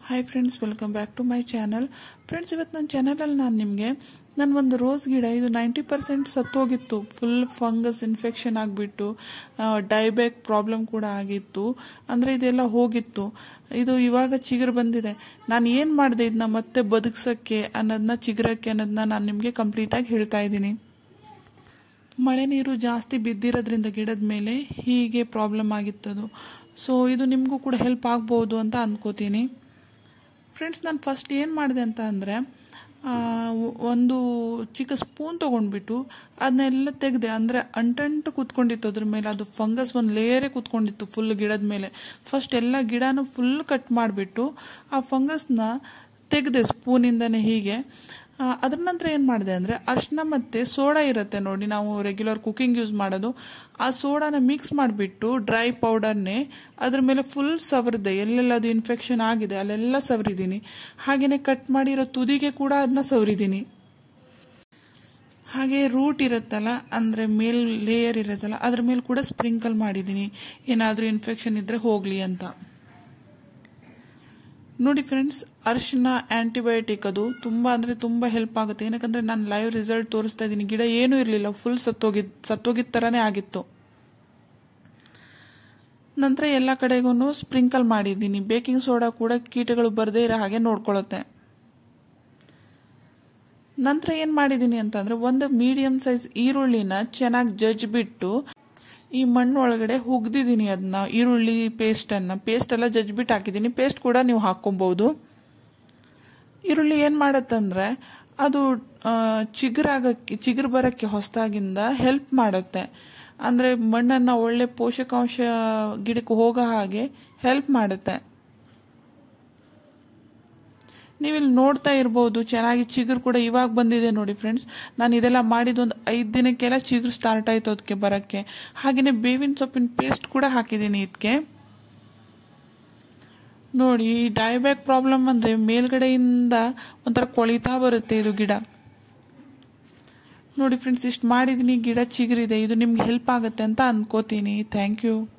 hi friends welcome back to my channel friends ಇವತ್ತು ನನ್ನ ಚಾನಲಲ್ಲಿ ನಾನು ನಿಮಗೆ ನನ್ನ ಒಂದು ರೋಸ್ ಗಿಡ ಇದು ನೈಂಟಿ ಪರ್ಸೆಂಟ್ ಸತ್ತೋಗಿತ್ತು ಫುಲ್ ಫಂಗಸ್ ಇನ್ಫೆಕ್ಷನ್ ಆಗಿಬಿಟ್ಟು ಡೈಬ್ಯಾಕ್ ಪ್ರಾಬ್ಲಮ್ ಕೂಡ ಆಗಿತ್ತು ಅಂದರೆ ಇದೆಲ್ಲ ಹೋಗಿತ್ತು ಇದು ಇವಾಗ ಚಿಗುರು ಬಂದಿದೆ ನಾನು ಏನು ಮಾಡಿದೆ ಇದನ್ನ ಮತ್ತೆ ಬದುಕ್ಸೋಕ್ಕೆ ಅನ್ನೋದನ್ನ ಚಿಗುರಕ್ಕೆ ಅನ್ನೋದನ್ನ ನಾನು ನಿಮಗೆ ಕಂಪ್ಲೀಟಾಗಿ ಹೇಳ್ತಾ ಇದ್ದೀನಿ ಮಳೆ ನೀರು ಜಾಸ್ತಿ ಬಿದ್ದಿರೋದ್ರಿಂದ ಗಿಡದ ಮೇಲೆ ಹೀಗೆ ಪ್ರಾಬ್ಲಮ್ ಆಗಿತ್ತದು ಸೊ ಇದು ನಿಮಗೂ ಕೂಡ ಹೆಲ್ಪ್ ಆಗ್ಬೋದು ಅಂತ ಅಂದ್ಕೋತೀನಿ ಫ್ರೆಂಡ್ಸ್ ನಾನು ಫಸ್ಟ್ ಏನು ಮಾಡಿದೆ ಅಂತ ಅಂದರೆ ಒಂದು ಚಿಕ್ಕ ಸ್ಪೂನ್ ತೊಗೊಂಡ್ಬಿಟ್ಟು ಅದನ್ನೆಲ್ಲ ತೆಗೆದೆ ಅಂದರೆ ಅಂಟಂಟು ಕೂತ್ಕೊಂಡಿತ್ತು ಅದ್ರ ಮೇಲೆ ಅದು ಫಂಗಸ್ ಒಂದು ಲೇಯರೇ ಕೂತ್ಕೊಂಡಿತ್ತು ಫುಲ್ ಗಿಡದ ಮೇಲೆ ಫಸ್ಟ್ ಎಲ್ಲ ಗಿಡನೂ ಫುಲ್ ಕಟ್ ಮಾಡಿಬಿಟ್ಟು ಆ ಫಂಗಸ್ನ ತೆಗೆದೆ ಸ್ಪೂನಿಂದನೇ ಹೀಗೆ ಅದ್ರ ನಂತರ ಏನು ಮಾಡಿದೆ ಅಂದರೆ ಅರ್ಶಿನ ಮತ್ತು ಸೋಡಾ ಇರುತ್ತೆ ನೋಡಿ ನಾವು ರೆಗ್ಯುಲರ್ ಕುಕಿಂಗ್ ಯೂಸ್ ಮಾಡೋದು ಆ ಸೋಡಾನ ಮಿಕ್ಸ್ ಮಾಡಿಬಿಟ್ಟು ಡ್ರೈ ಪೌಡರ್ನೇ ಅದ್ರ ಮೇಲೆ ಫುಲ್ ಸವರಿದೆ ಎಲ್ಲೆಲ್ಲ ಅದು ಇನ್ಫೆಕ್ಷನ್ ಆಗಿದೆ ಅಲ್ಲೆಲ್ಲ ಸವರಿದ್ದೀನಿ ಹಾಗೆಯೇ ಕಟ್ ಮಾಡಿರೋ ತುದಿಗೆ ಕೂಡ ಅದನ್ನ ಸವರಿದ್ದೀನಿ ಹಾಗೆ ರೂಟ್ ಇರುತ್ತಲ್ಲ ಅಂದರೆ ಮೇಲ್ ಲೇಯರ್ ಇರುತ್ತಲ್ಲ ಅದ್ರ ಮೇಲೆ ಕೂಡ ಸ್ಪ್ರಿಂಕಲ್ ಮಾಡಿದ್ದೀನಿ ಏನಾದರೂ ಇನ್ಫೆಕ್ಷನ್ ಇದ್ದರೆ ಹೋಗಲಿ ಅಂತ ನೋಡಿ ಫ್ರೆಂಡ್ಸ್ ಅರಿಶಿನ ಆಂಟಿಬಯೋಟಿಕ್ ಅದು ತುಂಬ ಅಂದರೆ ತುಂಬ ಹೆಲ್ಪ್ ಆಗುತ್ತೆ ಏನಕ್ಕಂದರೆ ನಾನು ಲೈವ್ ರಿಸಲ್ಟ್ ತೋರಿಸ್ತಾ ಇದ್ದೀನಿ ಗಿಡ ಏನೂ ಇರಲಿಲ್ಲ ಫುಲ್ ಸತ್ತೋಗಿದ್ ಸತ್ತೋಗಿದ್ದ ಥರನೇ ಆಗಿತ್ತು ನಂತರ ಎಲ್ಲ ಕಡೆಗೂ ಸ್ಪ್ರಿಂಕಲ್ ಮಾಡಿದ್ದೀನಿ ಬೇಕಿಂಗ್ ಸೋಡಾ ಕೂಡ ಕೀಟಗಳು ಬರದೇ ಇರೋ ಹಾಗೆ ನೋಡ್ಕೊಳ್ಳುತ್ತೆ ನಂತರ ಏನು ಮಾಡಿದ್ದೀನಿ ಅಂತಂದರೆ ಒಂದು ಮೀಡಿಯಂ ಸೈಜ್ ಈರುಳ್ಳಿನ ಚೆನ್ನಾಗಿ ಜಜ್ಬಿಟ್ಟು ಈ ಮಣ್ಣು ಒಳಗಡೆ ಹುಗ್ದಿದ್ದೀನಿ ಅದನ್ನ ಈರುಳ್ಳಿ ಪೇಸ್ಟನ್ನು ಪೇಸ್ಟ್ ಎಲ್ಲ ಜಜ್ಬಿಟ್ಟು ಹಾಕಿದ್ದೀನಿ ಪೇಸ್ಟ್ ಕೂಡ ನೀವು ಹಾಕ್ಕೊಬೋದು ಈರುಳ್ಳಿ ಏನು ಮಾಡುತ್ತಂದ್ರೆ ಅದು ಚಿಗುರಾಗಕ್ಕೆ ಚಿಗುರು ಬರೋಕ್ಕೆ ಹೊಸದಾಗಿಂದ ಹೆಲ್ಪ್ ಮಾಡುತ್ತೆ ಅಂದರೆ ಮಣ್ಣನ್ನು ಒಳ್ಳೆ ಪೋಷಕಾಂಶ ಗಿಡಕ್ಕೆ ಹೋಗೋ ಹಾಗೆ ಹೆಲ್ಪ್ ಮಾಡುತ್ತೆ ನೀವಿಲ್ಲಿ ನೋಡ್ತಾ ಇರ್ಬೋದು ಚೆನ್ನಾಗಿ ಚಿಗುರು ಕೂಡ ಇವಾಗ ಬಂದಿದೆ ನೋಡಿ ಫ್ರೆಂಡ್ಸ್ ನಾನು ಇದೆಲ್ಲ ಮಾಡಿದ ಒಂದು ಐದು ದಿನಕ್ಕೆಲ್ಲ ಚಿಗುರು ಸ್ಟಾರ್ಟ್ ಆಯಿತು ಅದಕ್ಕೆ ಬರೋಕ್ಕೆ ಹಾಗೆಯೇ ಬೇವಿನ ಸೊಪ್ಪಿನ ಪೇಸ್ಟ್ ಕೂಡ ಹಾಕಿದ್ದೀನಿ ಇದಕ್ಕೆ ನೋಡಿ ಡೈಬ್ಯಾಕ್ ಪ್ರಾಬ್ಲಮ್ ಅಂದರೆ ಮೇಲ್ಗಡೆಯಿಂದ ಒಂಥರ ಕೊಳಿತಾ ಬರುತ್ತೆ ಇದು ಗಿಡ ನೋಡಿ ಫ್ರೆಂಡ್ಸ್ ಇಷ್ಟು ಮಾಡಿದ್ದೀನಿ ಗಿಡ ಚಿಗುರಿದೆ ಇದು ನಿಮ್ಗೆ ಹೆಲ್ಪ್ ಆಗುತ್ತೆ ಅಂತ ಅನ್ಕೋತೀನಿ ಥ್ಯಾಂಕ್ ಯು